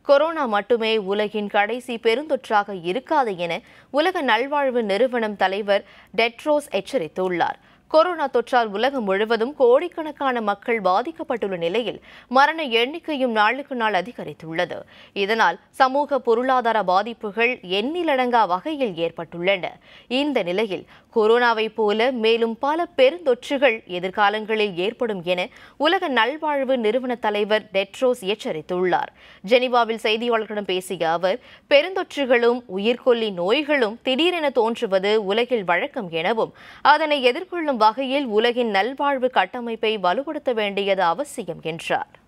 corona மட்டுமே உலகின் கடைசி பெருந்தொற்றாக இருக்காது என உலக நல்வாழ்வு நிறுவனம் தலைவர் டெட்ரோஸ் எச்சரித்துள்ளார் கொரோனா தொற்றால் உலகம் முழுவதும் கோடிக்கணக்கான மக்கள் பாதிக்கப்பட்டுள்ள நிலையில் மரண எண்ணிக்கையும் நாளுக்கு நாள் அதிகரித்துள்ளது இதனால் சமூக பொருளாதார பாதிப்புகள் எண்ணிலடங்கா வகையில் ஏற்பட்டுள்ளன இந்த நிலையில் கொரோனாவை போல மேலும் பல பெருந்தொற்றுகள் எதிர்காலங்களில் ஏற்படும் என உலக நல்வாழ்வு நிறுவன தலைவர் டெட்ரோஸ் எச்சரித்துள்ளார் ஜெனீவாவில் செய்தியாளர்களிடம் பேசிய அவர் பெருந்தொற்றுகளும் உயிர்கொல்லி நோய்களும் திடீரென தோன்றுவது உலகில் வழக்கம் எனவும் அதனை எதிர்கொள்ளும் வகையில் உலகின் நல்வாழ்வு கட்டமைப்பை வலுப்படுத்த வேண்டியது அவசியம் என்றார்